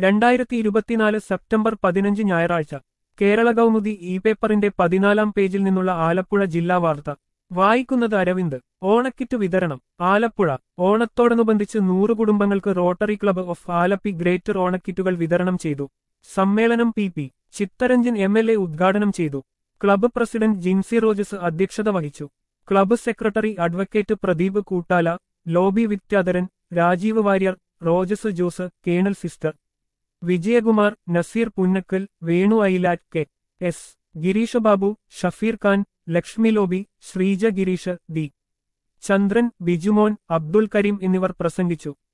രണ്ടായിരത്തി ഇരുപത്തിനാല് സെപ്റ്റംബർ പതിനഞ്ച് ഞായറാഴ്ച കേരള കൗമുദി ഇ പേപ്പറിന്റെ പതിനാലാം പേജിൽ നിന്നുള്ള ആലപ്പുഴ ജില്ലാ വാർത്ത വായിക്കുന്നത് അരവിന്ദ് ഓണക്കിറ്റ് വിതരണം ആലപ്പുഴ ഓണത്തോടനുബന്ധിച്ച് നൂറ് കുടുംബങ്ങൾക്ക് rotary club of Alleppey greater ഓണക്കിറ്റുകൾ വിതരണം ചെയ്തു സമ്മേളനം P P Chittaranjan M L A ഉദ്ഘാടനം ചെയ്തു ക്ലബ്ബ് പ്രസിഡന്റ് ജിൻസി റോജസ് അധ്യക്ഷത വഹിച്ചു club secretary advocate Pradeep Koottala Loby Vidyadharan Rajeev Warrier Rojas Jose colonel sister Vijayakumar Naseer Punnakkal Venu Ailat K S Girisha Babu Shafeer Khan Lakshmi Loby Sreeja Girish D Chandran Bijumon Abdul Kareem എന്നിവർ പ്രസംഗിച്ചു